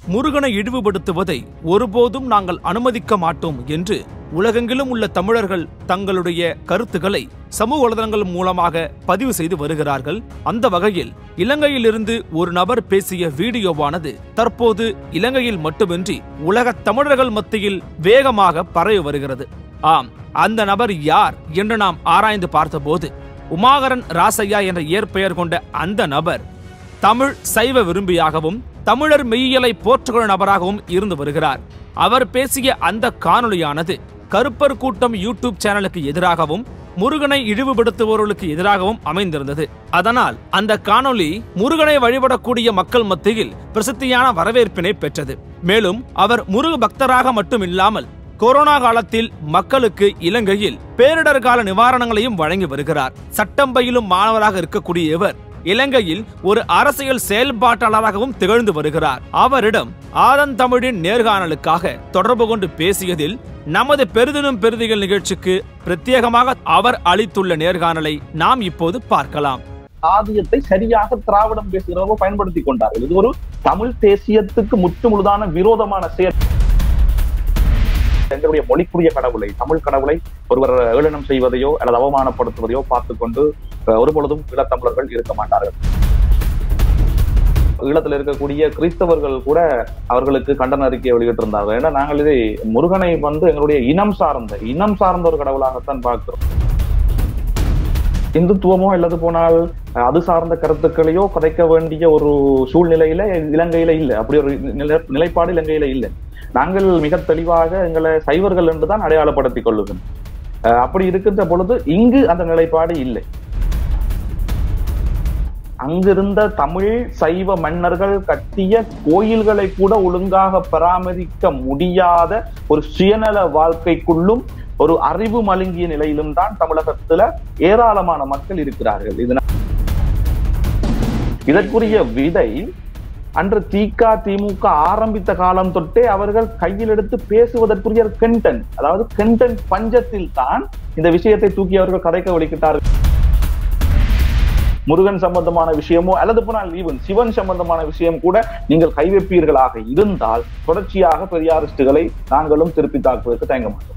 முருகனை இழிவுபடுத்துவதை ஒருபோதும் நாங்கள் அனுமதிக்க மாட்டோம் என்று உலகெங்கிலும் உள்ள தமிழர்கள் தங்களுடைய கருத்துக்களை சமூக வலைதளங்கள் மூலமாக பதிவு செய்து வருகிறார்கள் அந்த வகையில் இலங்கையிலிருந்து ஒரு நபர் பேசிய வீடியோவானது தற்போது இலங்கையில் மட்டுமின்றி உலக தமிழர்கள் மத்தியில் வேகமாக பரவி வருகிறது ஆம் அந்த நபர் யார் என்று நாம் ஆராய்ந்து பார்த்தபோது உமாகரன் ராசையா என்ற இயற்பெயர் கொண்ட அந்த நபர் தமிழ் சைவ விரும்பியாகவும் தமிழர் மெய்யியலை போற்றுகிற நபராகவும் இருந்து வருகிறார் அவர் பேசிய அந்த காணொளியானது கருப்பர் கூட்டம் யூடியூப் சேனலுக்கு எதிராகவும் முருகனை இழிவுபடுத்துபவர்களுக்கு எதிராகவும் அமைந்திருந்தது அதனால் அந்த காணொளி முருகனை வழிபடக்கூடிய மக்கள் மத்தியில் பிரசித்தியான வரவேற்பினை பெற்றது மேலும் அவர் முருக பக்தராக மட்டுமில்லாமல் கொரோனா காலத்தில் மக்களுக்கு இலங்கையில் பேரிடர் கால நிவாரணங்களையும் வழங்கி வருகிறார் சட்டம் பயிலும் மாணவராக இருக்கக்கூடிய இவர் இலங்கையில் ஒரு அரசியல் செயல்பாட்டாளராகவும் திகழ்ந்து வருகிறார் அவரிடம் ஆதன் தமிழின் நேர்காணலுக்காக தொடர்பு கொண்டு பேசியதில் நமது பெரிதினும் பெரிதிகள் நிகழ்ச்சிக்கு பிரத்யேகமாக அவர் அளித்துள்ள நேர்காணலை நாம் இப்போது பார்க்கலாம் ஆதியத்தை சரியாக திராவிடம் பேசுகிறவர்கள் பயன்படுத்தி கொண்டார்கள் இது ஒரு தமிழ் தேசியத்துக்கு முற்று முழுதான விரோதமான செயல் எங்களுடைய மொழிக்குரிய கடவுளை தமிழ் கடவுளை ஒருவர் ஏளனம் செய்வதையோ அல்லது அவமானப்படுத்துவதையோ பார்த்து கொண்டு அஹ், ஒருபொழுதும் ஈழத்தமிழர்கள் இருக்க மாட்டார்கள் ஈழத்தில் இருக்கக்கூடிய கிறிஸ்தவர்கள் கூட அவர்களுக்கு கண்டன அறிக்கையை வெளியிட்டிருந்தார்கள் ஏன்னா நாங்கள் இதை முருகனை வந்து எங்களுடைய இனம் சார்ந்த இனம் சார்ந்த ஒரு கடவுளாகத்தான் பார்க்கிறோம் இந்துத்துவமோ அல்லது போனால் அஹ், அது சார்ந்த கருத்துக்களையோ கதைக்க வேண்டிய ஒரு சூழ்நிலையில இலங்கையில இல்ல அப்படி ஒரு நிலை- நிலைப்பாடு இலங்கையில இல்லை நாங்கள் மிக தெளிவாக எங்களை சைவர்கள் என்றுதான் அடையாளப்படுத்திக் கொள்ளுகிறோம் அஹ், அப்படி இருக்கின்ற பொழுது இங்கு அந்த நிலைப்பாடு இல்லை அங்கிருந்த தமிழ் சைவ மன்னர்கள் கட்டிய கோயில்களை கூட ஒழுங்காக பராமரிக்க முடியாத ஒரு சுயநல வாழ்க்கைக்குள்ளும் ஒரு அறிவு மழுங்கிய நிலையிலும் தான் தமிழகத்துல ஏராளமான மக்கள் இருக்கிறார்கள் இது இதற்குரிய விதை அன்று திக திமுக ஆரம்பித்த காலம் தொட்டே அவர்கள் கையில் எடுத்து பேசுவதற்குரிய கண்டென்ட் அதாவது கண்டென்ட் பஞ்சத்தில் தான் இந்த விஷயத்தை தூக்கி அவர்கள் கதைக்க வலிக்கிட்டார்கள் முருகன் சம்பந்தமான விஷயமோ அல்லது போனால் ஈவன் சிவன் சம்பந்தமான விஷயம் கூட நீங்கள் கைவைப்பீர்களாக இருந்தால் தொடர்ச்சியாக பெரியாரிஸ்டுகளை நாங்களும் திருப்பி தாக்குவதற்கு தயங்க மாட்டோம்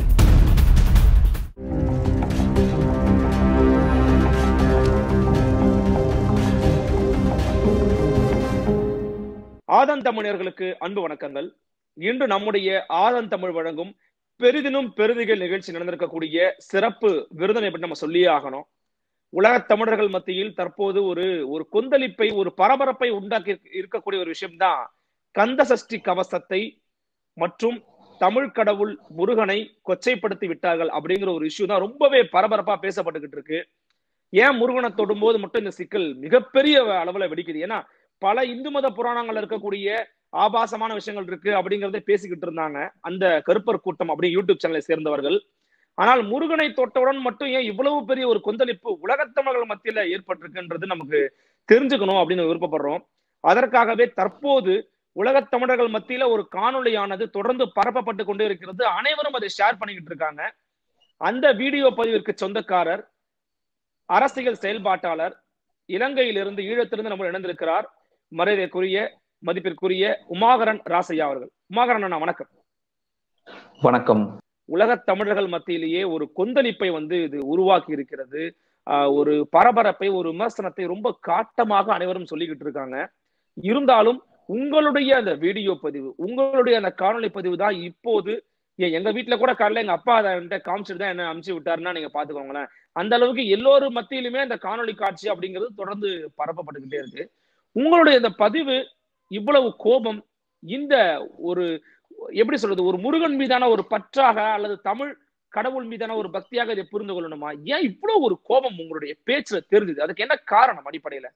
ஆதன் தமிழர்களுக்கு அன்பு வணக்கங்கள் இன்று நம்முடைய ஆதன் தமிழ் வழங்கும் பெரிதினும் பெருதிகள் நிகழ்ச்சி நடந்திருக்கக்கூடிய சிறப்பு விருதினை பற்றி நம்ம சொல்லியே ஆகணும் உலகத் தமிழர்கள் மத்தியில் தற்போது ஒரு ஒரு கொந்தளிப்பை ஒரு பரபரப்பை உண்டாக்கி இருக்கக்கூடிய ஒரு விஷயம்தான் கந்த சஷ்டி கவசத்தை மற்றும் தமிழ் கடவுள் முருகனை கொச்சைப்படுத்தி விட்டார்கள் அப்படிங்கிற ஒரு இஷ்யூ தான் ரொம்பவே பரபரப்பா பேசப்பட்டுக்கிட்டு இருக்கு ஏன் முருகனை தொடும்போது மட்டும் இந்த சிக்கல் மிகப்பெரிய அளவுல வெடிக்குது ஏன்னா பல இந்து மத புராணங்கள்ல இருக்கக்கூடிய ஆபாசமான விஷயங்கள் இருக்கு அப்படிங்கறத பேசிக்கிட்டு இருந்தாங்க அந்த கருப்பர் கூட்டம் அப்படி யூடியூப் சேனலை சேர்ந்தவர்கள் ஆனால் முருகனை தொட்டவுடன் மட்டும் ஏன் இவ்வளவு பெரிய ஒரு கொந்தளிப்பு உலகத்தமிழர்கள் மத்தியில ஏற்பட்டிருக்குன்றது நமக்கு தெரிஞ்சுக்கணும் அப்படின்னு விருப்பப்படுறோம் அதற்காகவே தற்போது உலகத் தமிழர்கள் மத்தியில ஒரு காணொளியானது தொடர்ந்து பரப்பப்பட்டு கொண்டே இருக்கிறது அனைவரும் அதை ஷேர் பண்ணிக்கிட்டு இருக்காங்க அந்த வீடியோ பதிவிற்கு சொந்தக்காரர் அரசியல் செயல்பாட்டாளர் இலங்கையிலிருந்து ஈழத்திலிருந்து நம்ம இணைந்திருக்கிறார் மரியாதைக்குரிய மதிப்பிற்குரிய உமாகரன் ராசையா அவர்கள் உமாகரன் அண்ணா வணக்கம் வணக்கம் உலகத் தமிழர்கள் மத்தியிலேயே ஒரு கொந்தளிப்பை வந்து இது உருவாக்கி இருக்கிறது ஆஹ் ஒரு பரபரப்பை ஒரு விமர்சனத்தை ரொம்ப காட்டமாக அனைவரும் சொல்லிக்கிட்டு இருக்காங்க இருந்தாலும் உங்களுடைய அந்த வீடியோ பதிவு உங்களுடைய அந்த காணொளி பதிவு தான் இப்போது ஏன் எங்க வீட்டுல கூட காலையில எங்க அப்பா அதை என்கிட்ட காமிச்சிட்டு தான் என்ன அனுப்பிச்சு விட்டாருன்னா நீங்க பாத்துக்கோங்களேன் அந்த அளவுக்கு எல்லோரும் மத்தியிலுமே அந்த காணொளி காட்சி அப்படிங்கிறது தொடர்ந்து பரப்பப்பட்டுக்கிட்டே இருக்கு உங்களுடைய இந்த பதிவு இவ்வளவு கோபம் இந்த ஒரு எப்படி சொல்றது ஒரு முருகன் மீதான ஒரு பற்றாக அல்லது தமிழ் கடவுள் மீதான ஒரு பக்தியாக இதை புரிந்து கொள்ளணுமா ஏன் இவ்வளவு ஒரு கோபம் உங்களுடைய பேச்சுல தெரிஞ்சுது அதுக்கு என்ன காரணம் அடிப்படையில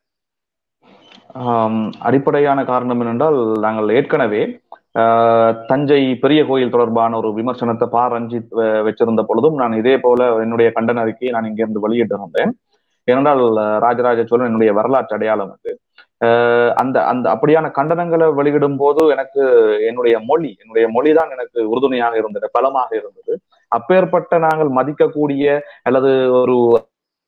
ஆம், அடிப்படையான காரணம் என்னென்றால் நாங்கள் ஏற்கனவே ஆஹ், தஞ்சை பெரிய கோயில் தொடர்பான ஒரு விமர்சனத்தை பா ரஞ்சித் அஹ், வச்சிருந்த பொழுதும் நான் இதே போல என்னுடைய கண்டன அறிக்கையை நான் இங்கிருந்து வெளியிட்டிருந்தேன் ஏனென்றால் அஹ், ராஜராஜ சோழன் என்னுடைய வரலாற்று அடையாளம் அது ஆஹ், அந்த அந்த அப்படியான கண்டனங்களை வெளியிடும் போது எனக்கு என்னுடைய மொழி என்னுடைய மொழி தான் எனக்கு உறுதுணையாக இருந்தது பலமாக இருந்தது அப்பேற்பட்ட நாங்கள் மதிக்கக்கூடிய அல்லது ஒரு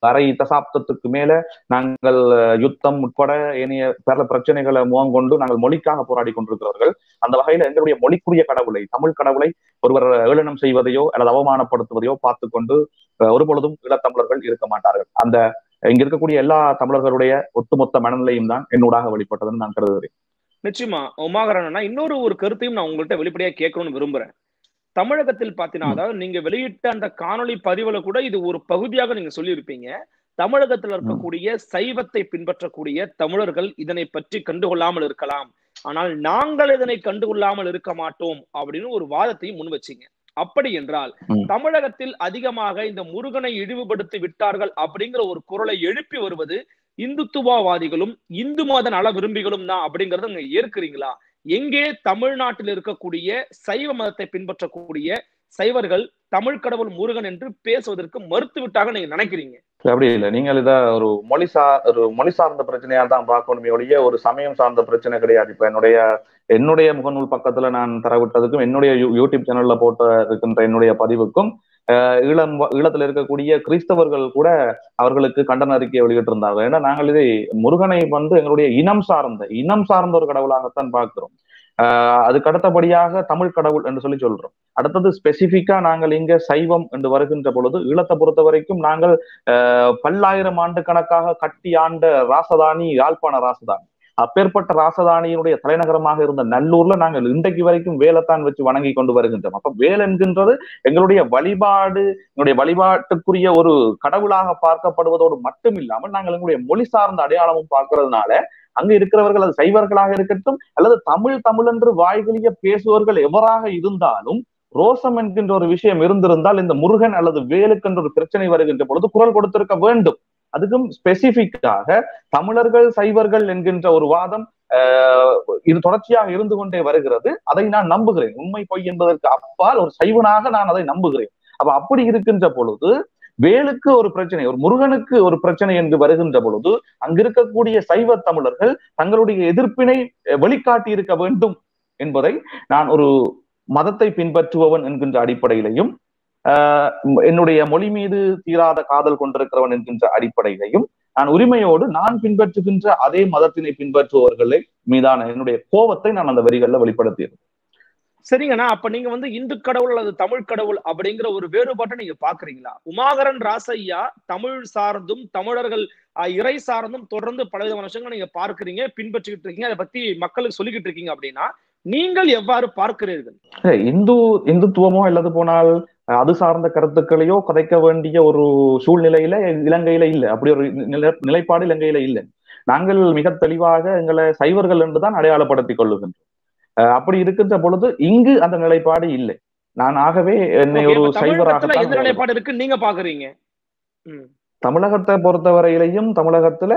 அரை தசாப்தத்துக்கு மேல நாங்கள் அஹ், யுத்தம் உட்பட ஏனைய பல பிரச்சனைகளை முகம் கொண்டு நாங்கள் மொழிக்காக போராடி கொண்டிருக்கிறவர்கள் அந்த வகையில எங்களுடைய மொழிக்குரிய கடவுளை தமிழ் கடவுளை ஒருவர் ஏளனம் செய்வதையோ அல்லது அவமானப்படுத்துவதையோ பார்த்து கொண்டு அஹ், ஒருபொழுதும் ஈழத்தமிழர்கள் இருக்க மாட்டார்கள் அந்த இங்க இருக்கக்கூடிய எல்லா தமிழர்களுடைய ஒட்டுமொத்த மனநிலையும் தான் என்னூடாக வெளிப்பட்டதுன்னு நான் கருதுகிறேன் நிச்சயமா உமாகரனா இன்னொரு ஒரு கருத்தையும் நான் உங்கள்கிட்ட வெளிப்படையா கேட்கணும்னு விரும்புறேன் தமிழகத்தில் பாத்தீங்கன்னா ம். அதாவது நீங்க வெளியிட்ட அந்த காணொளி பதிவுல கூட இது ஒரு பகுதியாக நீங்க சொல்லியிருப்பீங்க தமிழகத்தில் இருக்கக்கூடிய சைவத்தை பின்பற்றக்கூடிய தமிழர்கள் இதனை பற்றி கண்டுகொள்ளாமல் இருக்கலாம் ஆனால் நாங்கள் இதனை கண்டுகொள்ளாமல் இருக்க மாட்டோம் அப்படின்னு ஒரு வாதத்தையும் முன் வச்சீங்க அப்படி என்றால் ம். தமிழகத்தில் அதிகமாக இந்த முருகனை இழிவுபடுத்தி விட்டார்கள் அப்படிங்கிற ஒரு குரலை எழுப்பி வருவது இந்துத்துவவாதிகளும் இந்து மத நல விரும்பிகளும் தான் அப்படிங்கறத நீங்க ஏற்கிறீங்களா எங்கே தமிழ்நாட்டில் இருக்கக்கூடிய சைவ மதத்தை பின்பற்றக்கூடிய சைவர்கள் தமிழ் கடவுள் முருகன் என்று பேசுவதற்கு மறுத்து விட்டாக நீங்க நினைக்கிறீங்க இல்ல, அப்படி இல்லை நீங்கள் இத ஒரு மொழி சார் ஒரு மொழி சார்ந்த பிரச்சனையா தான் பார்க்கணுமே ஒழிய ஒரு சமயம் சார்ந்த பிரச்சனை கிடையாது இப்ப என்னுடைய என்னுடைய முகநூல் பக்கத்துல நான் தரவிட்டதுக்கும் என்னுடைய யூ- யூடியூப் சேனல்ல போட்ட இருக்கின்ற என்னுடைய பதிவுக்கும் அஹ், ஈழம் ஈழத்துல இருக்கக்கூடிய கிறிஸ்தவர்கள் கூட அவர்களுக்கு கண்டன அறிக்கையை வெளியிட்டிருந்தாங்க ஏன்னா நாங்கள் இதை முருகனை வந்து எங்களுடைய இனம் சார்ந்த இனம் சார்ந்த ஒரு கடவுளாகத்தான் பார்க்கிறோம் ஆஹ் அதுக்கு அடுத்தபடியாக தமிழ் கடவுள் என்று சொல்லி சொல்றோம் அடுத்தது ஸ்பெசிபிக்கா நாங்கள் இங்க சைவம் என்று வருகின்ற பொழுது ஈழத்தை பொறுத்த வரைக்கும் நாங்கள் ஆஹ் பல்லாயிரம் ஆண்டு கணக்காக கட்டி ஆண்ட ராசதானி யாழ்ப்பாண ராசதானி அப்பேற்பட்ட ராசதானியினுடைய தலைநகரமாக இருந்த நல்லூர்ல நாங்கள் இன்றைக்கு வரைக்கும் வேலைத்தான் வச்சு வணங்கி கொண்டு வருகின்றோம் அப்ப வேல் என்கின்றது எங்களுடைய வழிபாடு எங்களுடைய வழிபாட்டுக்குரிய ஒரு கடவுளாக பார்க்கப்படுவதோடு மட்டும் இல்லாமல் நாங்கள் எங்களுடைய மொழி சார்ந்த அடையாளமும் பார்க்கறதுனால அங்க இருக்கிறவர்கள் அது சைவர்களாக இருக்கட்டும் அல்லது தமிழ் தமிழ் என்று வாய்களிய பேசுபவர்கள் எவராக இருந்தாலும் ரோசம் என்கின்ற ஒரு விஷயம் இருந்திருந்தால் இந்த முருகன் அல்லது வேலுக்கு என்ற ஒரு பிரச்சனை வருகின்ற பொழுது குரல் கொடுத்திருக்க வேண்டும் அதுக்கும் ஸ்பெசிபிக்காக தமிழர்கள் சைவர்கள் என்கின்ற ஒரு வாதம் ஆஹ், இது தொடர்ச்சியாக இருந்து கொண்டே வருகிறது அதை நான் நம்புகிறேன் உண்மை பொய் என்பதற்கு அப்பால் ஒரு சைவனாக நான் அதை நம்புகிறேன் அப்ப அப்படி இருக்கின்ற பொழுது வேலுக்கு ஒரு பிரச்சனை ஒரு முருகனுக்கு ஒரு பிரச்சனை என்று வருகின்ற பொழுது அங்க இருக்கக்கூடிய சைவ தமிழர்கள் தங்களுடைய எதிர்ப்பினை அஹ், வெளிக்காட்டி இருக்க வேண்டும் என்பதை நான் ஒரு மதத்தை பின்பற்றுபவன் என்கின்ற அடிப்படையிலையும் ஆஹ் என்னுடைய மொழி மீது தீராத காதல் கொண்டிருக்கிறவன் என்கின்ற அடிப்படையிலையும் நான் உரிமையோடு நான் பின்பற்றுகின்ற அதே மதத்தினை பின்பற்றுபவர்களை மீதான என்னுடைய கோபத்தை நான் அந்த வரிகள்ல வெளிப்படுத்தியிருந்தேன் சரிங்கண்ணா அப்ப நீங்க வந்து இந்து கடவுள் அல்லது தமிழ் கடவுள் அப்படிங்கிற ஒரு வேறுபாட்டை நீங்க பாக்குறீங்களா உமாகரன் ராசையா தமிழ் சார்ந்தும் தமிழர்கள் அஹ், இறை சார்ந்தும் தொடர்ந்து பலவிதமான விஷயங்களை நீங்க பார்க்கிறீங்க பின்பற்றிக்கிட்டு இருக்கீங்க அதை பத்தி மக்களுக்கு சொல்லிக்கிட்டு இருக்கீங்க அப்படின்னா நீங்கள் எவ்வாறு பார்க்கிறீர்கள் ஏய், இந்து இந்துத்துவமோ அல்லது போனால் அஹ், அது சார்ந்த கருத்துக்களையோ கதைக்க வேண்டிய ஒரு சூழ்நிலையில இலங்கையில இல்லை அப்படி ஒரு நிலை நிலைப்பாடு இலங்கையில இல்லை நாங்கள் மிக தெளிவாக எங்களை சைவர்கள் என்றுதான் அடையாளப்படுத்திக் கொள்ளுகின்றோம் அஹ், அப்படி இருக்கின்ற பொழுது இங்கு அந்த நிலைப்பாடு இல்லை நான் ஆகவே என்னை Okay, ஒரு இப்ப தமிழகத்துல எந்த சைவராக நிலைப்பாடு இருக்கு நீங்க பாக்குறீங்க ம். தமிழகத்தை பொறுத்தவரையிலையும் தமிழகத்துல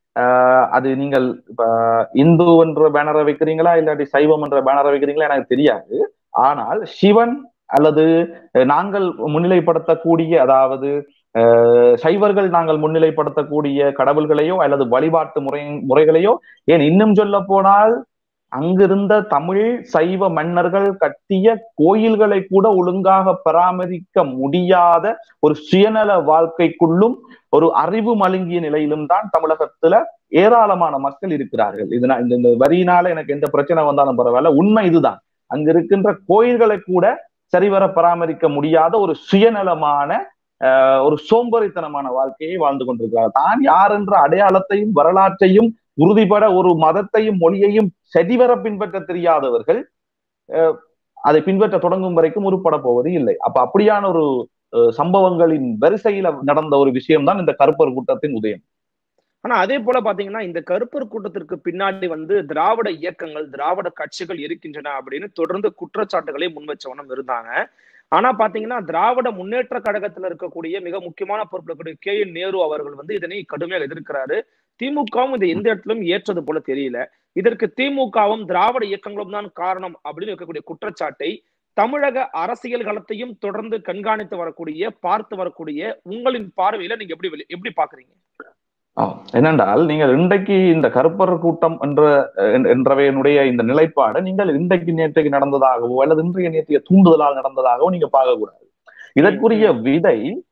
ஆஹ் அது நீங்கள் இப்ப இந்து என்ற பேனரை வைக்கிறீங்களா இல்லாட்டி சைவம் என்ற பேனரை வைக்கிறீங்களா எனக்கு தெரியாது ஆனால் சிவன் அல்லது அஹ், நாங்கள் முன்னிலைப்படுத்தக்கூடிய அதாவது அஹ், சைவர்கள் நாங்கள் முன்னிலைப்படுத்தக்கூடிய கடவுள்களையோ அல்லது வழிபாட்டு முறை முறைகளையோ ஏன் இன்னும் சொல்ல போனால் அங்கிருந்த தமிழ் சைவ மன்னர்கள் கட்டிய கோயில்களை கூட ஒழுங்காக பராமரிக்க முடியாத ஒரு சுயநல வாழ்க்கைக்குள்ளும் ஒரு அறிவு மழுங்கிய நிலையிலும் தான் தமிழகத்துல ஏராளமான மக்கள் இருக்கிறார்கள் இது நான் இந்த- இந்த வரியினால எனக்கு எந்த பிரச்சனை வந்தாலும் பரவாயில்ல உண்மை இதுதான் அங்க இருக்கின்ற கோயில்களை கூட சரிவர பராமரிக்க முடியாத ஒரு சுயநலமான ஆஹ், ஒரு சோம்பேறித்தனமான வாழ்க்கையை வாழ்ந்து கொண்டிருக்கிறார் தான் யார் என்ற அடையாளத்தையும் வரலாற்றையும் உறுதிபட ஒரு மதத்தையும் மொழியையும் சரிவர பின்பற்ற தெரியாதவர்கள் ஆஹ், அதை பின்பற்ற தொடங்கும் வரைக்கும் உருப்பட போவது இல்லை அப்ப அப்படியான ஒரு அஹ், சம்பவங்களின் வரிசையில நடந்த ஒரு விஷயம்தான் இந்த கருப்பர் கூட்டத்தின் உதயம் ஆனா அதே போல பாத்தீங்கன்னா இந்த கருப்பர் கூட்டத்திற்கு பின்னாடி வந்து திராவிட இயக்கங்கள் திராவிட கட்சிகள் இருக்கின்றன அப்படின்னு தொடர்ந்து குற்றச்சாட்டுகளை முன்வச்சவனம் இருந்தாங்க ஆனா பாத்தீங்கன்னா திராவிட முன்னேற்ற கழகத்துல இருக்கக்கூடிய மிக முக்கியமான பொறுப்புல இருக்கக்கூடிய கே என் நேரு அவர்கள் வந்து இதனை கடுமையாக எதிர்க்கிறாரு திமுகவும் இதை எந்த இடத்திலும் ஏற்றது போல தெரியல இதற்கு திமுகவும் திராவிட இயக்கங்களும் தான் காரணம் அப்படின்னு இருக்கக்கூடிய குற்றச்சாட்டை தமிழக அரசியல் களத்தையும் தொடர்ந்து கண்காணித்து வரக்கூடிய பார்த்து வரக்கூடிய உங்களின் பார்வையில நீங்க எப்படி வெளி- எப்படி பாக்குறீங்க ஆம். என்னென்றால் நீங்கள் இன்றைக்கு இந்த கருப்பர் கூட்டம் என்ற என்- என்றவையினுடைய இந்த நிலைப்பாடு நீங்கள் இன்றைக்கு நேற்றைக்கு நடந்ததாகவோ அல்லது இன்றைய நேற்றைய தூண்டுதலால் நடந்ததாகவோ நீங்க பார்க்க கூடாது இதற்குரிய விதை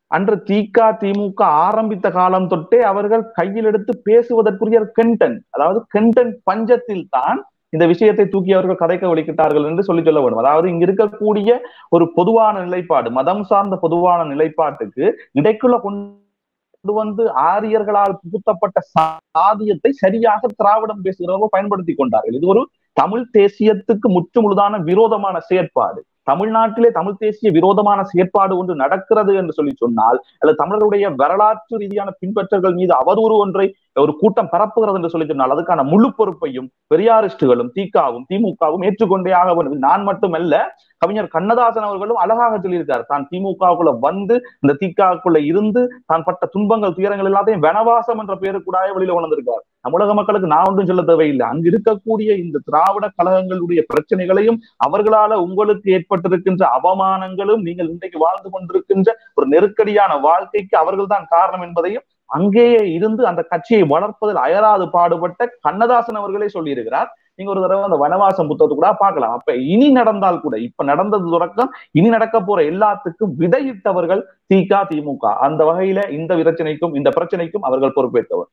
அன்று திக திமுக ஆரம்பித்த காலம் தொட்டே அவர்கள் கையில் எடுத்து பேசுவதற்குரிய கண்டென்ட் அதாவது கண்டென்ட் பஞ்சத்தில் தான் இந்த விஷயத்தை தூக்கி அவர்கள் கதைக்க வலிக்கிட்டார்கள் என்று சொல்லி சொல்ல வேண்டும் அதாவது இங்க இருக்கக்கூடிய ஒரு பொதுவான நிலைப்பாடு மதம் சார்ந்த பொதுவான நிலைப்பாட்டுக்கு இடைக்குள்ள கொண்டு வந்து ஆரியர்களால் புகுத்தப்பட்ட சாதியத்தை சரியாக திராவிடம் பேசுகிறவர்கள் பயன்படுத்தி கொண்டார்கள் இது ஒரு தமிழ் தேசியத்துக்கு முற்று முழுதான விரோதமான செயற்பாடு தமிழ்நாட்டிலே தமிழ் தேசிய விரோதமான செயற்பாடு ஒன்று நடக்கிறது என்று சொல்லி சொன்னால் அல்லது தமிழருடைய வரலாற்று ரீதியான பின்பற்றல்கள் மீது அவதூறு ஒன்றை ஒரு கூட்டம் பரப்புகிறது என்று சொல்லி சொன்னால் அதுக்கான முழு பொறுப்பையும் பெரியாரிஸ்டுகளும் திகாவும் திமுகவும் ஏற்றுக்கொண்டே ஆக வேண்டும் நான் மட்டுமல்ல கவிஞர் கண்ணதாசன் அவர்களும் அழகாக சொல்லியிருக்கார் தான் திமுகவுக்குள்ள வந்து இந்த திகாவுக்குள்ள இருந்து தான் பட்ட துன்பங்கள் துயரங்கள் எல்லாத்தையும் வனவாசம் என்ற பெயருக்கூடாக வெளியில உணர்ந்திருக்கார் தமிழக மக்களுக்கு நான் ஒன்றும் சொல்ல தேவையில்லை அங்கு இருக்கக்கூடிய இந்த திராவிட கழகங்களுடைய பிரச்சனைகளையும் அவர்களால உங்களுக்கு ஏற்பட்டிருக்கின்ற அவமானங்களும் நீங்கள் இன்றைக்கு வாழ்ந்து கொண்டிருக்கின்ற ஒரு நெருக்கடியான வாழ்க்கைக்கு அவர்கள் தான் காரணம் என்பதையும் அங்கேயே இருந்து அந்த கட்சியை வளர்ப்பதில் அயராது பாடுபட்ட கண்ணதாசன் அவர்களே சொல்லியிருக்கிறார் நீங்க ஒரு தடவை அந்த வனவாசம் புத்தகத்தை கூட பார்க்கலாம் அப்ப இனி நடந்தால் கூட இப்ப நடந்தது தொடக்கம் இனி நடக்க போற எல்லாத்துக்கும் விதையிட்டவர்கள் திக திமுக அந்த வகையில இந்த பிரச்சனைக்கும் இந்த பிரச்சனைக்கும் அவர்கள் பொறுப்பேற்றவர்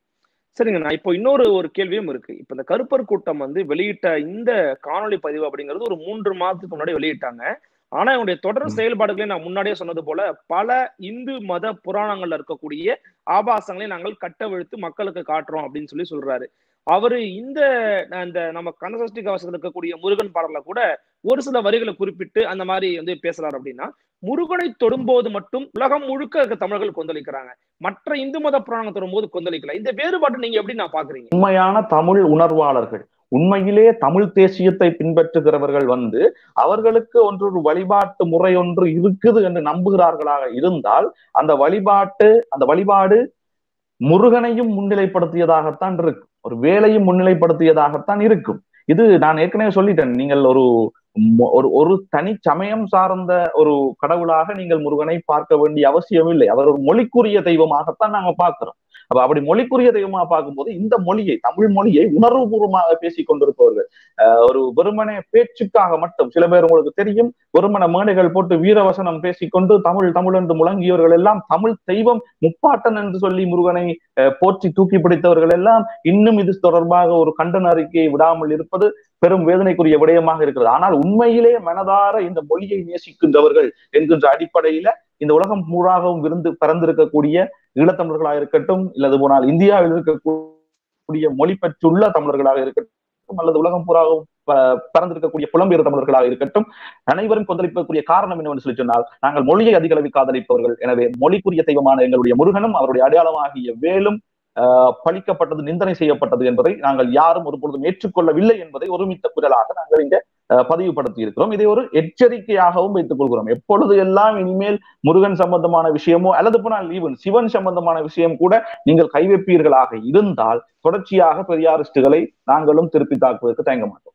சரிங்க நான் இப்போ இன்னொரு ஒரு கேள்வியும் இருக்கு இப்ப இந்த கருப்பர் கூட்டம் வந்து வெளியிட்ட இந்த காணொலி பதிவு அப்படிங்கிறது ஒரு மூன்று மாதத்துக்கு முன்னாடி வெளியிட்டாங்க ஆனா இவனுடைய தொடர் செயல்பாடுகளை நான் முன்னாடியே சொன்னது போல பல இந்து மத புராணங்கள்ல இருக்கக்கூடிய ஆபாசங்களை நாங்கள் கட்டவிழ்த்து மக்களுக்கு காட்டுறோம் அப்படின்னு சொல்லி சொல்றாரு அவரு இந்த அந்த நம்ம கனசஷ்டி கவசத்தில் இருக்கக்கூடிய முருகன் பாடல கூட ஒரு சில வரிகளை குறிப்பிட்டு அந்த மாதிரி வந்து பேசுறாரு அப்படின்னா முருகனை தொடும்போது மட்டும் உலகம் முழுக்க இருக்க தமிழர்கள் கொந்தளிக்கிறாங்க மற்ற இந்து மத புராணம் தொடும்போது கொந்தளிக்கல இந்த வேறுபாடு நீங்க எப்படி நான் பாக்குறீங்க உண்மையான தமிழ் உணர்வாளர்கள் உண்மையிலே தமிழ் தேசியத்தை பின்பற்றுகிறவர்கள் வந்து அவர்களுக்கு ஒன்று ஒரு வழிபாட்டு முறை ஒன்று இருக்குது என்று நம்புகிறார்களாக இருந்தால் அந்த வழிபாட்டு அந்த வழிபாடு முருகனையும் முன்னிலைப்படுத்தியதாகத்தான் இருக்கும் ஒரு வேலையும் முன்னிலைப்படுத்தியதாகத்தான் இருக்கும் இது நான் ஏற்கனவே சொல்லிட்டேன் நீங்கள் ஒரு ஒரு ஒரு தனி சமயம் சார்ந்த ஒரு கடவுளாக நீங்கள் முருகனை பார்க்க வேண்டிய அவசியம் இல்லை அவர் ஒரு மொழிக்குரிய தெய்வமாகத்தான் நாங்க பார்க்கிறோம் அப்ப அப்படி மொழிக்குரிய தெய்வமா பார்க்கும்போது இந்த மொழியை தமிழ் மொழியை உணர்வுபூர்வமாக பேசிக் கொண்டிருப்பவர்கள் ஒரு வெறுமனே பேச்சுக்காக மட்டும் சில பேர் உங்களுக்கு தெரியும் வெறுமன மேடைகள் போட்டு வீரவசனம் பேசிக்கொண்டு தமிழ் தமிழ் என்று முழங்கியவர்கள் எல்லாம் தமிழ் தெய்வம் முப்பாட்டன் என்று சொல்லி முருகனை போற்றி தூக்கி பிடித்தவர்கள் எல்லாம் இன்னும் இது தொடர்பாக ஒரு கண்டன அறிக்கையை விடாமல் இருப்பது பெரும் வேதனைக்குரிய விடயமாக இருக்கிறது ஆனால் உண்மையிலே மனதார இந்த மொழியை நேசிக்கின்றவர்கள் என்கின்ற அடிப்படையில இந்த உலகம் பூராகவும் விருந்து பறந்திருக்கக்கூடிய ஈழத்தமிழர்களாக இருக்கட்டும் இல்லது போனால் இந்தியாவில் இருக்கக்கூடிய மொழி பெற்றுள்ள தமிழர்களாக இருக்கட்டும் அல்லது உலகம் பூராகவும் பறந்திருக்கக்கூடிய புலம்பெயர் தமிழர்களாக இருக்கட்டும் அனைவரும் கொந்தளிப்பதற்குரிய காரணம் என்னவென்று சொல்லி சொன்னால் நாங்கள் மொழியை அதிக அளவில் காதலிப்பவர்கள் எனவே மொழிக்குரிய தெய்வமான எங்களுடைய முருகனும் அவருடைய அடையாளமாகிய வேலும் பழிக்கப்பட்டது நிந்தனை செய்யப்பட்டது என்பதை நாங்கள் யாரும் ஒருபொழுதும் ஏற்றுக்கொள்ளவில்லை என்பதை ஒருமித்த குரலாக நாங்கள் இங்க பதிவுபடுத்தி இருக்கிறோம் இதை ஒரு எச்சரிக்கையாகவும் வைத்துக் கொள்கிறோம் எப்பொழுது எல்லாம் இனிமேல் முருகன் சம்பந்தமான விஷயமோ அல்லது போனால் ஈவன் சிவன் சம்பந்தமான விஷயம் கூட நீங்கள் கைவைப்பீர்களாக இருந்தால் தொடர்ச்சியாக பெரியாரிஸ்டுகளை நாங்களும் திருப்பி தாக்குவதற்கு தயங்க மாட்டோம்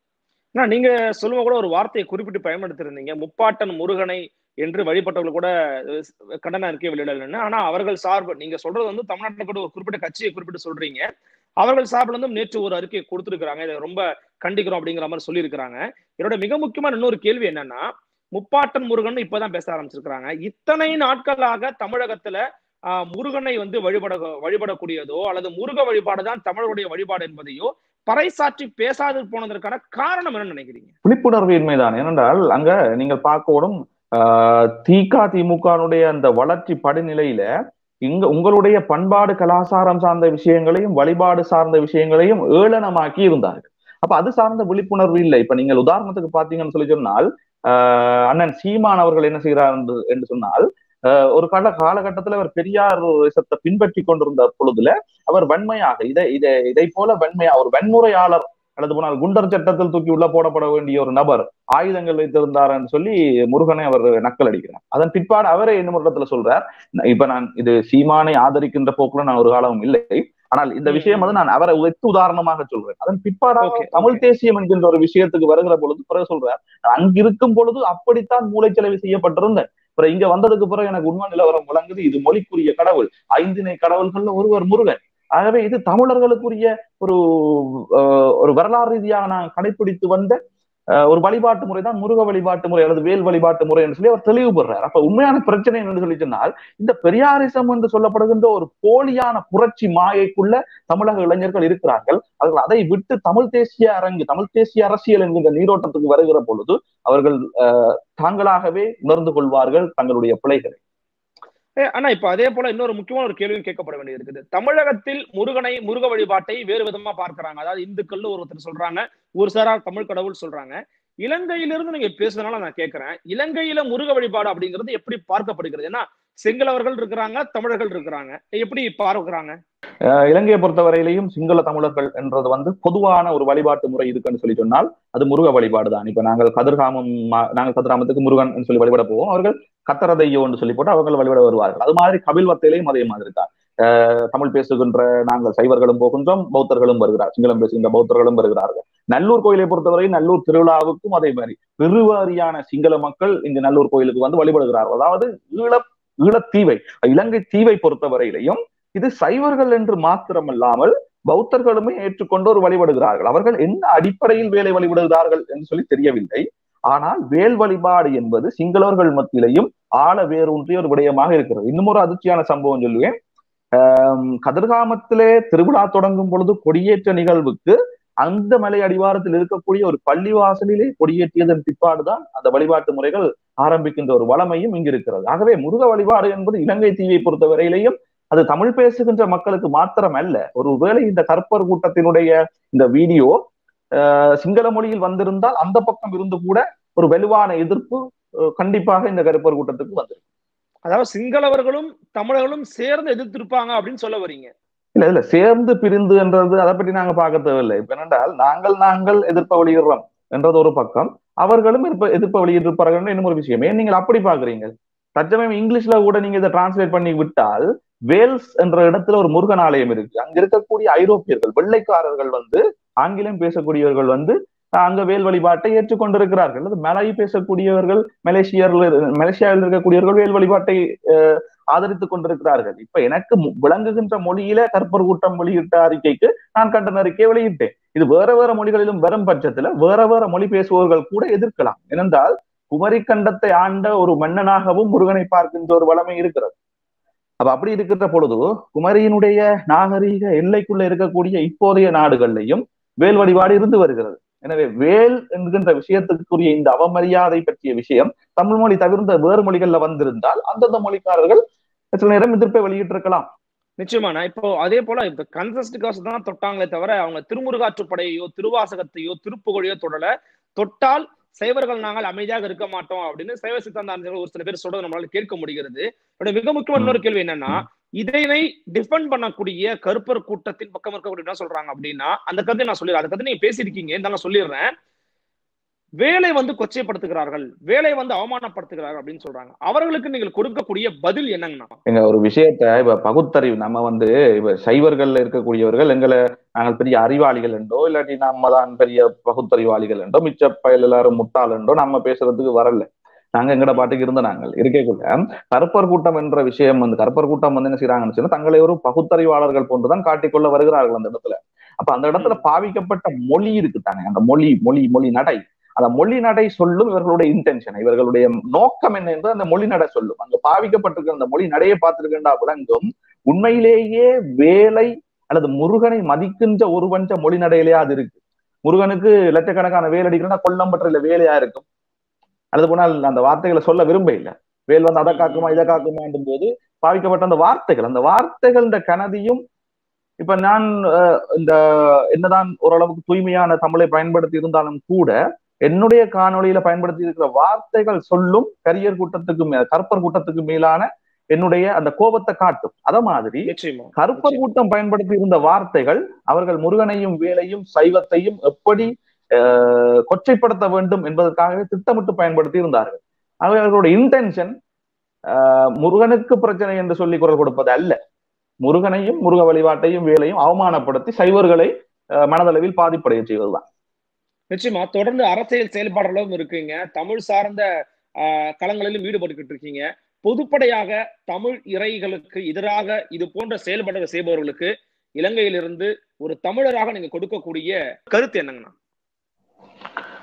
நீங்க சொல்லுவ கூட ஒரு வார்த்தையை குறிப்பிட்டு பயன்படுத்திருந்தீங்க முப்பாட்டன் முருகனை என்று வழிபட்டவர்கள் கூட கண்டன அறிக்கை வெளியிடலன்னு ஆனா அவர்கள் சார்பு நீங்க சொல்றது வந்து தமிழ்நாட்டில் கூட ஒரு குறிப்பிட்ட கட்சியை குறிப்பிட்டு சொல்றீங்க அவர்கள் சார்பில் வந்து நேற்று ஒரு அறிக்கை கொடுத்துருக்காங்க இதை ரொம்ப கண்டிக்கிறோம் அப்படிங்கிற மாதிரி சொல்லியிருக்கிறாங்க என்னோட மிக முக்கியமான இன்னொரு கேள்வி என்னன்னா முப்பாட்டன் முருகன் இப்பதான் பேச ஆரம்பிச்சிருக்கிறாங்க இத்தனை நாட்களாக தமிழகத்துல முருகனை வந்து வழிபட வழிபடக்கூடியதோ அல்லது முருக வழிபாடு தான் தமிழருடைய வழிபாடு என்பதையோ பறைசாற்றி பேசாது போனதற்கான காரணம் என்ன நினைக்கிறீங்க விழிப்புணர்வு இன்மைதான் ஏனென்றால் அங்க நீங்கள் பார்க்கணும் திக திமுகனுடைய அந்த வளர்ச்சி படிநிலையில இங்க உங்களுடைய பண்பாடு கலாச்சாரம் சார்ந்த விஷயங்களையும் வழிபாடு சார்ந்த விஷயங்களையும் ஏளனமாக்கி இருந்தார்கள் அப்ப அது சார்ந்த விழிப்புணர்வு இல்லை இப்ப நீங்கள் உதாரணத்துக்கு பாத்தீங்கன்னு சொல்லி சொன்னால் அண்ணன் சீமான் அவர்கள் என்ன செய்கிறார் என்று சொன்னால் ஒரு கால காலகட்டத்துல அவர் பெரியார் தேசத்தை பின்பற்றி கொண்டிருந்த பொழுதுல அவர் வன்மையாக இதை இதை இதை போல வன்மையா ஒரு வன்முறையாளர் அல்லது போனால் குண்டர் சட்டத்தில் தூக்கி உள்ள போடப்பட வேண்டிய ஒரு நபர் ஆயுதங்கள் வைத்திருந்தார்னு சொல்லி முருகனை அவர் நக்கல் அடிக்கிறார் அதன் பிற்பாடு அவரே இன்னும் இடத்துல சொல்றார் இப்ப நான் இது சீமானை ஆதரிக்கின்ற போக்குல நான் ஒரு காலமும் இல்லை ஆனால் இந்த விஷயம் வந்து நான் அவரை வைத்து உதாரணமாக சொல்றேன் அதன் பிற்பாடாக தமிழ் தேசியம் என்கின்ற ஒரு விஷயத்துக்கு வருகிற பொழுது பிறகு சொல்றார் அங்கிருக்கும் பொழுது அப்படித்தான் மூளைச்செலவு செய்யப்பட்டிருந்தேன் அப்புறம் இங்க வந்ததுக்கு பிறகு எனக்கு உண்மை நிலவரம் வழங்குது இது மொழிக்குரிய கடவுள் ஐந்தினை கடவுள்கள்ல ஒருவர் முருகன் ஆகவே இது தமிழர்களுக்குரிய ஒரு ஒரு வரலாறு ரீதியாக நான் கடைபிடித்து வந்த அஹ், ஒரு வழிபாட்டு முறை தான் முருக வழிபாட்டு முறை அல்லது வேல் வழிபாட்டு முறை என்று சொல்லி அவர் தெளிவுபடுறார் அப்ப உண்மையான பிரச்சனை என்று சொல்லி சொன்னால் இந்த பெரியாரிசம் என்று சொல்லப்படுகின்ற ஒரு போலியான புரட்சி மாயைக்குள்ள தமிழக இளைஞர்கள் இருக்கிறார்கள் அவர்கள் அதை விட்டு தமிழ் தேசிய அரங்கு தமிழ் தேசிய அரசியல் என்கின்ற நீரோட்டத்துக்கு வருகிற பொழுது அவர்கள் அஹ், தாங்களாகவே உணர்ந்து கொள்வார்கள் தங்களுடைய பிழைகளை ஏ, ஆனா இப்ப அதே போல இன்னொரு முக்கியமான ஒரு கேள்வியும் கேட்கப்பட வேண்டியது இருக்குது தமிழகத்தில் முருகனை முருக வழிபாட்டை வேறு விதமா பார்க்கறாங்க அதாவது இந்துக்கள்னு ஒருத்தர் சொல்றாங்க ஒரு சாரார் தமிழ் கடவுள் சொல்றாங்க இலங்கையிலிருந்து நீங்க பேசுறதுனால நான் கேட்கிறேன் இலங்கையில முருக வழிபாடு அப்படிங்கிறது எப்படி பார்க்கப்படுகிறது ஏன்னா சிங்களவர்கள் இருக்கிறாங்க தமிழர்கள் இருக்கிறாங்க எப்படி பார்க்கறாங்க அஹ் இலங்கையை பொறுத்தவரையிலையும் சிங்கள தமிழர்கள் என்றது வந்து பொதுவான ஒரு வழிபாட்டு முறை இருக்குன்னு சொல்லி சொன்னால் அது முருக வழிபாடு தான் இப்ப நாங்கள் கதிர்காமம் மா- நாங்கள் கதிர்காமத்துக்கு முருகன் என்று சொல்லி வழிபட போவோம் அவர்கள் கத்தரதையோ என்று சொல்லி போட்டு அவர்கள் வழிபட வருவார்கள் அது மாதிரி கபில்வத்திலையும் அதே மாதிரி தான் அஹ் தமிழ் பேசுகின்ற நாங்கள் சைவர்களும் போகின்றோம் பௌத்தர்களும் வருகிறார் சிங்களம் பேசுகின்ற பௌத்தர்களும் வருகிறார்கள் நல்லூர் கோயிலை பொறுத்தவரை நல்லூர் திருவிழாவுக்கும் அதே மாதிரி பெருவாரியான சிங்கள மக்கள் இந்த நல்லூர் கோயிலுக்கு வந்து வழிபடுகிறார்கள் அதாவது ஈழ ஈழத்தீவை இலங்கை தீவை பொறுத்தவரையிலையும் இது சைவர்கள் என்று மாத்திரமல்லாமல் பௌத்தர்களுமே ஏற்றுக்கொண்டு ஒரு வழிபடுகிறார்கள் அவர்கள் என்ன அடிப்படையில் வேலை வழிபடுகிறார்கள் என்று சொல்லி தெரியவில்லை ஆனால் வேல் வழிபாடு என்பது சிங்களவர்கள் மத்தியிலையும் ஆழ வேரூன்றிய ஒரு விடயமாக இருக்கிறது இன்னும் ஒரு அதிர்ச்சியான சம்பவம் சொல்லுவேன் ஆம், கதிர்காமத்திலே திருவிழா தொடங்கும் பொழுது கொடியேற்ற நிகழ்வுக்கு அந்த மலை அடிவாரத்தில் இருக்கக்கூடிய ஒரு பள்ளிவாசலிலே கொடியேற்றியதன் பிற்பாடுதான் அந்த வழிபாட்டு முறைகள் ஆரம்பிக்கின்ற ஒரு வளமையும் இங்கு இருக்கிறது ஆகவே முருக வழிபாடு என்பது இலங்கை தீவை பொறுத்தவரையிலையும் அது தமிழ் பேசுகின்ற மக்களுக்கு மாத்திரம் அல்ல ஒருவேளை இந்த கற்பர் கூட்டத்தினுடைய இந்த வீடியோ அஹ், சிங்கள மொழியில் வந்திருந்தால் அந்த பக்கம் இருந்து கூட ஒரு வலுவான எதிர்ப்பு அஹ், கண்டிப்பாக இந்த கருப்பர் கூட்டத்துக்கு வந்திருக்கு அதாவது சிங்களவர்களும் தமிழர்களும் சேர்ந்து எதிர்த்திருப்பாங்க அப்படின்னு சொல்ல வரீங்க இல்ல இல்ல சேர்ந்து பிரிந்து என்றது அதை பற்றி நாங்க பார்க்க தேவையில்லை இப்ப என்னென்றால் நாங்கள் நாங்கள் எதிர்ப்ப வெளியிடுறோம் என்றது ஒரு பக்கம் அவர்களும் எதிர்ப்ப எதிர்ப்ப வெளியிட்டிருப்பார்கள் என்று இன்னும் ஒரு விஷயம் ஏன் நீங்கள் அப்படி பாக்குறீங்க தற்சமயம் இங்கிலீஷ்ல கூட நீங்க இதை டிரான்ஸ்லேட் பண்ணி விட்டால் வேல்ஸ் என்ற இடத்துல ஒரு முருகன் ஆலயம் இருக்கு அங்க இருக்கக்கூடிய ஐரோப்பியர்கள் வெள்ளைக்காரர்கள் வந்து ஆங்கிலம் பேசக்கூடியவர்கள் வந்து அஹ், அங்க வேல் வழிபாட்டை ஏற்றுக்கொண்டிருக்கிறார்கள் அது மலாய் பேசக்கூடியவர்கள் மலேசியர்கள் மலேசியாவில் இருக்கக்கூடியவர்கள் வேல் வழிபாட்டை அஹ், ஆதரித்துக் கொண்டிருக்கிறார்கள் இப்ப எனக்கு மு- விளங்குகின்ற மொழியில கற்பர் கூட்டம் வெளியிட்ட அறிக்கைக்கு நான் கண்டன அறிக்கையை வெளியிட்டேன் இது வேற வேற மொழிகளிலும் வரும் பட்சத்துல வேற வேற மொழி பேசுபவர்கள் கூட எதிர்க்கலாம் ஏனென்றால் குமரி கண்டத்தை ஆண்ட ஒரு மன்னனாகவும் முருகனை பார்க்கின்ற ஒரு வளமை இருக்கிறது அப்ப அப்படி இருக்கிற பொழுது குமரியினுடைய நாகரீக எல்லைக்குள்ள இருக்கக்கூடிய இப்போதைய நாடுகள்லையும் வேல் வழிபாடு இருந்து வருகிறது எனவே வேல் என்கின்ற விஷயத்துக்குரிய இந்த அவமரியாதை பற்றிய விஷயம் தமிழ் மொழி தவிர்ந்த வேறு மொழிகள்ல வந்திருந்தால் அந்தந்த மொழிக்காரர்கள் சில நேரம் எதிர்ப்பை வெளியிட்டிருக்கலாம் நிச்சயமா நான் இப்போ அதே போல இப்ப கன்சஸ்ட் காசு தான் தொட்டாங்களே தவிர அவங்க திருமுருகாற்றுப்படையோ திருவாசகத்தையோ திருப்புகழையோ தொடல தொட்டால் சைவர்கள் நாங்கள் அமைதியாக இருக்க மாட்டோம் அப்படின்னு சைவ சித்தாந்த அறிஞர்கள் ஒரு சில பேர் சொல்றது நம்மளால கேட்க முடிகிறது என்னோட மிக முக்கியமான இன்னொரு கேள்வி என்னன்னா இதனை டிஃபெண்ட் பண்ணக்கூடிய கருப்பர் கூட்டத்தின் பக்கம் இருக்கக்கூடிய என்ன சொல்றாங்க அப்படின்னா அந்த கருத்தை நான் சொல்லிடுறேன் அந்த கருத்தை நீங்க பேசியிருக்கீங்க இருந்தாலும் நான் சொல்லிடுறேன் வேலை வந்து கொச்சைப்படுத்துகிறார்கள் வேலை வந்து அவமானப்படுத்துகிறார்கள் அப்படின்னு சொல்றாங்க அவர்களுக்கு நீங்கள் கொடுக்கக்கூடிய பதில் என்னங்கண்ணா எங்க ஒரு விஷயத்த இப்ப பகுத்தறிவு நம்ம வந்து இப்ப சைவர்கள்ல இருக்கக்கூடியவர்கள் எங்களை நாங்கள் பெரிய அறிவாளிகள் என்றோ இல்லாட்டி நம்ம தான் பெரிய பகுத்தறிவாளிகள் என்றோ மிச்ச பயல் எல்லாரும் முட்டாள் என்றோ நம்ம பேசுறதுக்கு வரல நாங்க எங்கட பாட்டுக்கு இருந்த நாங்கள் இருக்கக்குள்ள கருப்பர் கூட்டம் என்ற விஷயம் வந்து கருப்பர் கூட்டம் வந்து என்ன செய்யறாங்கன்னு சொன்னா தங்களை ஒரு பகுத்தறிவாளர்கள் போன்றுதான் காட்டிக்கொள்ள வருகிறார்கள் அந்த இடத்துல அப்ப அந்த இடத்துல பாவிக்கப்பட்ட மொழி இருக்கு தானே அந்த மொழி மொழி மொழி நடை அந்த மொழி நடை சொல்லும் இவர்களுடைய இன்டென்ஷன் இவர்களுடைய நோக்கம் என்ன என்று அந்த மொழி நடை சொல்லும் அங்க பாவிக்கப்பட்டிருக்கிற அந்த மொழி நடையை பார்த்திருக்கின்றா விளங்கும் உண்மையிலேயே வேலை அல்லது முருகனை மதிக்கின்ற ஒரு பஞ்ச மொழி நடையிலேயே அது இருக்கு முருகனுக்கு லட்சக்கணக்கான வேல் அடிக்கிறா கொல்லம்பற்ற வேலையா இருக்கும் அல்லது போனால் அந்த வார்த்தைகளை சொல்ல விரும்ப இல்லை வேல் வந்து அதை காக்குமா இதை காக்குமான்றும் போது பாவிக்கப்பட்ட அந்த வார்த்தைகள் அந்த வார்த்தைகள் இந்த கனதியும் இப்ப நான் அஹ், இந்த என்னதான் ஓரளவுக்கு தூய்மையான தமிழை பயன்படுத்தி இருந்தாலும் கூட என்னுடைய காணொளியில பயன்படுத்தி இருக்கிற வார்த்தைகள் சொல்லும் கரியர் கூட்டத்துக்கு மே கற்பர் கூட்டத்துக்கு மேலான என்னுடைய அந்த கோபத்தை காட்டும் அத மாதிரி நிச்சயமா கருப்பர் கூட்டம் பயன்படுத்தி இருந்த வார்த்தைகள் அவர்கள் முருகனையும் வேலையும் சைவத்தையும் எப்படி அஹ், கொச்சைப்படுத்த வேண்டும் என்பதற்காகவே திட்டமிட்டு பயன்படுத்தி இருந்தார்கள் ஆகவே அவர்களுடைய இன்டென்ஷன் முருகனுக்கு பிரச்சனை என்று சொல்லி குரல் கொடுப்பது அல்ல முருகனையும் முருக வழிபாட்டையும் வேலையும் அவமானப்படுத்தி சைவர்களை அஹ், மனதளவில் பாதிப்படைய செய்வதுதான் நிச்சயமா தொடர்ந்து அரசியல் செயல்பாடுகளும் இருக்குங்க தமிழ் சார்ந்த ஆஹ், களங்களிலும் ஈடுபட்டுக்கிட்டு இருக்கீங்க பொதுப்படையாக தமிழ் இறைகளுக்கு எதிராக இது போன்ற செயல்பாடுகள் செய்பவர்களுக்கு இலங்கையிலிருந்து ஒரு தமிழராக நீங்க கொடுக்கக்கூடிய கருத்து என்னங்கண்ணா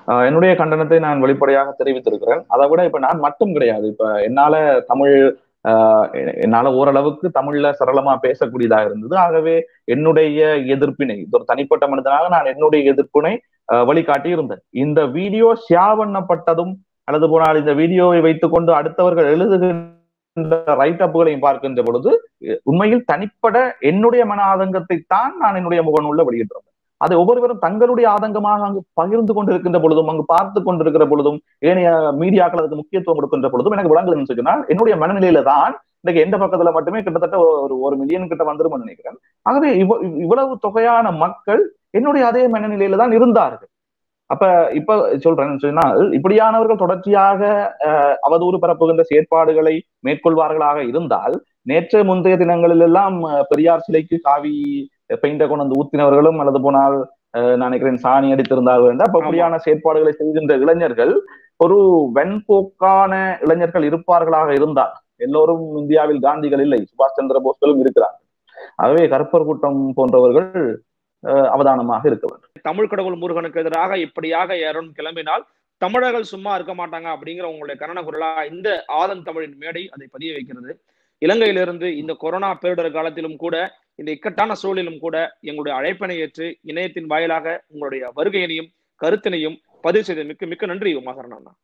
ஆஹ் என்னுடைய கண்டனத்தை நான் வெளிப்படையாக தெரிவித்திருக்கிறேன் அதை விட இப்ப நான் மட்டும் கிடையாது இப்ப என்னால தமிழ் ஆஹ் என்னால ஓரளவுக்கு தமிழ்ல சரளமா பேசக்கூடியதா இருந்தது ஆகவே என்னுடைய எதிர்ப்பினை இது ஒரு தனிப்பட்ட மனிதனாக நான் என்னுடைய எதிர்ப்பினை ஆஹ் வழிகாட்டி இருந்தேன் இந்த வீடியோ ஷேர் பண்ணப்பட்டதும் அல்லது போனால் இந்த வீடியோவை வைத்துக்கொண்டு அடுத்தவர்கள் எழுதுகின்ற ரைட் அப்புகளையும் பார்க்கின்ற பொழுது உண்மையில் தனிப்பட என்னுடைய மன ஆதங்கத்தை தான் நான் என்னுடைய முகநூல்ல வெளியிட்டிருந்தேன் அதை ஒவ்வொருவரும் தங்களுடைய ஆதங்கமாக அங்கு பகிர்ந்து கொண்டிருக்கின்ற பொழுதும் அங்கு பார்த்து கொண்டிருக்கிற பொழுதும் ஏனைய மீடியாக்கள் அதுக்கு முக்கியத்துவம் கொடுக்கின்ற பொழுதும் எனக்கு விளங்குதுன்னு சொன்னால் என்னுடைய மனநிலையில தான் இன்னைக்கு எந்த பக்கத்துல மட்டுமே கிட்டத்தட்ட ஒரு ஒரு மில்லியன் கிட்ட வந்துரும் நினைக்கிறேன் ஆகவே இவ இவ்வளவு தொகையான மக்கள் என்னுடைய அதே மனநிலையில தான் இருந்தார்கள் அப்ப இப்ப சொல்றேன் சொன்னால் இப்படியானவர்கள் தொடர்ச்சியாக அவதூறு பரப்புகின்ற செயற்பாடுகளை மேற்கொள்வார்களாக இருந்தால் நேற்று முந்தைய தினங்களில் எல்லாம் பெரியார் சிலைக்கு காவி பெயிண்ட கொண்டு வந்து ஊத்தினவர்களும் அல்லது போனால் நான் நினைக்கிறேன் சாணி அடித்திருந்தார்கள் என்றால் அப்ப அப்படியான செயற்பாடுகளை செய்கின்ற இளைஞர்கள் ஒரு வெண்போக்கான இளைஞர்கள் இருப்பார்களாக இருந்தால் எல்லோரும் இந்தியாவில் காந்திகள் இல்லை சுபாஷ் சந்திர போஸ்களும் இருக்கிறார்கள் ஆகவே கருப்பர் கூட்டம் போன்றவர்கள் அவதானமாக இருக்க வேண்டும் தமிழ் கடவுள் முருகனுக்கு எதிராக இப்படியாக யாரும் கிளம்பினால் தமிழர்கள் சும்மா இருக்க மாட்டாங்க அப்படிங்கிற உங்களுடைய கரண குரலா இந்த ஆதன் தமிழின் மேடை அதை பதிய வைக்கிறது இலங்கையிலிருந்து இந்த கொரோனா பேரிடர் காலத்திலும் கூட இந்த இக்கட்டான சூழலிலும் கூட எங்களுடைய அழைப்பினை ஏற்று இணையத்தின் வாயிலாக உங்களுடைய வருகையினையும் கருத்தினையும் பதிவு செய்த மிக்க மிக்க நன்றி உமாகரன் அண்ணா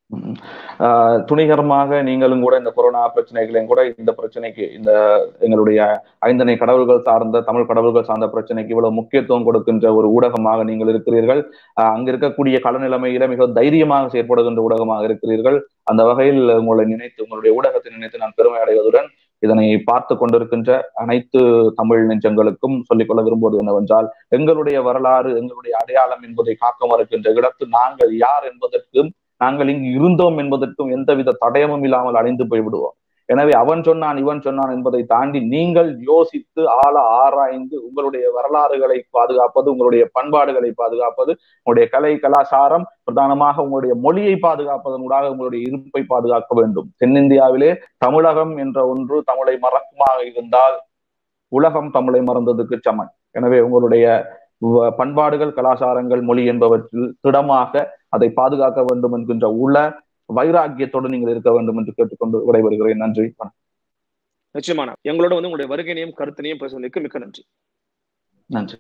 துணிகரமாக நீங்களும் கூட இந்த கொரோனா பிரச்சனைகளையும் கூட இந்த பிரச்சனைக்கு இந்த எங்களுடைய ஐந்தனை கடவுள்கள் சார்ந்த தமிழ் கடவுள்கள் சார்ந்த பிரச்சனைக்கு இவ்வளவு முக்கியத்துவம் கொடுக்கின்ற ஒரு ஊடகமாக நீங்கள் இருக்கிறீர்கள் அங்க இருக்கக்கூடிய களநிலைமையில மிக தைரியமாக செயற்படுகின்ற ஊடகமாக இருக்கிறீர்கள் அந்த வகையில் உங்களை நினைத்து உங்களுடைய ஊடகத்தை நினைத்து நான் பெருமை அடைவதுடன் இதனை பார்த்து கொண்டிருக்கின்ற அனைத்து தமிழ் நெஞ்சங்களுக்கும் சொல்லிக்கொள்ள விரும்புவது என்னவென்றால் எங்களுடைய வரலாறு எங்களுடைய அடையாளம் என்பதை காக்க மறுக்கின்ற இடத்து நாங்கள் யார் என்பதற்கும் நாங்கள் இங்கு இருந்தோம் என்பதற்கும் எந்தவித தடயமும் இல்லாமல் அழிந்து போய்விடுவோம் எனவே அவன் சொன்னான் இவன் சொன்னான் என்பதை தாண்டி நீங்கள் யோசித்து ஆழ ஆராய்ந்து உங்களுடைய வரலாறுகளை பாதுகாப்பது உங்களுடைய பண்பாடுகளை பாதுகாப்பது உங்களுடைய கலை கலாச்சாரம் பிரதானமாக உங்களுடைய மொழியை பாதுகாப்பதன் ஊடாக உங்களுடைய இருப்பை பாதுகாக்க வேண்டும் தென்னிந்தியாவிலே தமிழகம் என்ற ஒன்று தமிழை மறக்குமாக இருந்தால் உலகம் தமிழை மறந்ததுக்கு சமன் எனவே உங்களுடைய பண்பாடுகள் கலாச்சாரங்கள் மொழி என்பவற்றில் திடமாக அதை பாதுகாக்க வேண்டும் என்கின்ற உள்ள வைராக்கியத்தோடு நீங்கள் இருக்க வேண்டும் என்று கேட்டுக்கொண்டு விடைபெறுகிறேன் நன்றி நிச்சயமான எங்களோட வந்து உங்களுடைய வருகையினையும் கருத்தினையும் பேசுவதற்கு மிக்க நன்றி நன்றி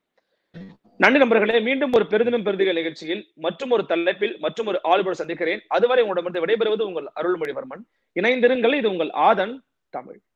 நன்றி நண்பர்களே மீண்டும் ஒரு பெருதினம் பெருதிகள் நிகழ்ச்சியில் மற்றும் ஒரு தலைப்பில் மற்றும் ஒரு ஆளுபோடு சந்திக்கிறேன் அதுவரை உங்களிடமிருந்து விடைபெறுவது உங்கள் அருள்மொழிவர்மன் இணைந்திருங்கள் இது உங்கள் ஆதன் தமிழ்